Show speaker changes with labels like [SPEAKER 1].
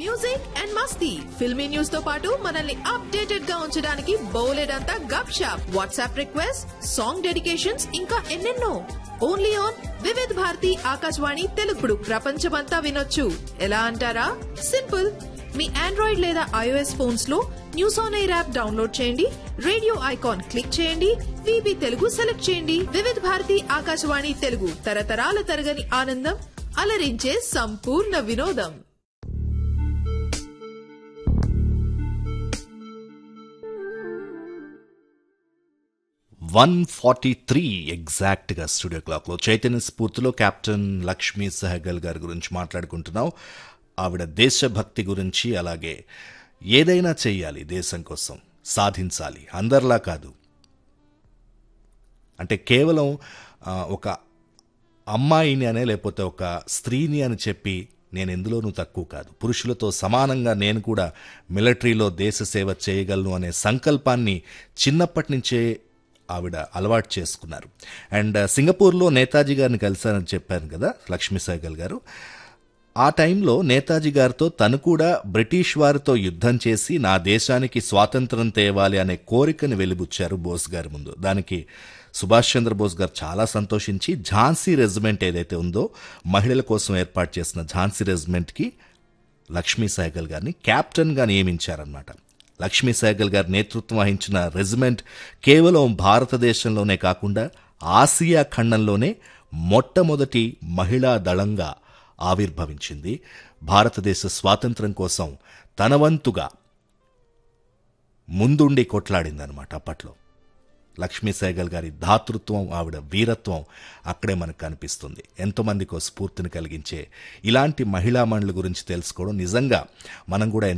[SPEAKER 1] music and మస్తీ filmy news తో పాటు మనల్ని అప్డేటెడ్ గా ఉంచడానికి బౌలెడంతా గప్ షాప్ వాట్సాప్ రిక్వెస్ట్ సాంగ్ డెడికేషన్స్ ఇంకా ఎన్నెన్నో ఓన్లీ ఆన్ వివిధ్ భారతి ఆకాశవాణి తెలుగుడు ప్రపంచమంతా వినొచ్చు ఎలా అంటారా సింపుల్ మీ ఆండ్రాయిడ్ లేదా ఐఓఎస్ ఫోన్స్ లో news on air app download చేయండి రేడియో ఐకాన్ క్లిక్ చేయండి విబి తెలుగు సెలెక్ట్ చేయండి వివిధ భారతి ఆకాశవాణి తెలుగు తరతరాల తరగని ఆనందం అలరించే సంపూర్ణ వినోదం
[SPEAKER 2] వన్ ఫార్టీ త్రీ ఎగ్జాక్ట్గా స్టూడియో క్లాక్లో చైతన్య స్ఫూర్తిలో కెప్టెన్ లక్ష్మీ సహగల్ గారి గురించి మాట్లాడుకుంటున్నాం ఆవిడ దేశభక్తి గురించి అలాగే ఏదైనా చెయ్యాలి దేశం కోసం సాధించాలి అందరిలా కాదు అంటే కేవలం ఆ, ఒక అమ్మాయిని అనే లేకపోతే ఒక స్త్రీని అని చెప్పి నేను ఎందులోనూ తక్కువ కాదు పురుషులతో సమానంగా నేను కూడా మిలిటరీలో దేశ సేవ చేయగలను అనే సంకల్పాన్ని చిన్నప్పటి నుంచే ఆవిడ అలవాటు చేసుకున్నారు అండ్ సింగపూర్లో నేతాజీ గారిని కలిశానని చెప్పాను కదా లక్ష్మీ సైగల్ గారు ఆ టైంలో నేతాజీ గారితో తను కూడా బ్రిటిష్ వారితో యుద్ధం చేసి నా దేశానికి స్వాతంత్రం తేవాలి అనే కోరికను వెలిబుచ్చారు బోస్ గారి ముందు దానికి సుభాష్ చంద్రబోస్ గారు చాలా సంతోషించి ఝాన్సీ రెజిమెంట్ ఏదైతే ఉందో మహిళల కోసం ఏర్పాటు చేసిన ఝాన్సీ రెజిమెంట్కి లక్ష్మీ సైగల్ గారిని కెప్టెన్గా నియమించారన్నమాట లక్ష్మీ సైగల్ గారి నేతృత్వం వహించిన రెజిమెంట్ కేవలం భారతదేశంలోనే కాకుండా ఆసియా ఖండంలోనే మొట్టమొదటి మహిళా దళంగా ఆవిర్భవించింది భారతదేశ స్వాతంత్రం కోసం తన వంతుగా ముందుండి కొట్లాడిందనమాట అప్పట్లో లక్ష్మీ సైగల్ గారి ధాతృత్వం ఆవిడ వీరత్వం అక్కడే మనకు కనిపిస్తుంది ఎంతోమందికో స్ఫూర్తిని కలిగించే ఇలాంటి మహిళామణుల గురించి తెలుసుకోవడం నిజంగా మనం కూడా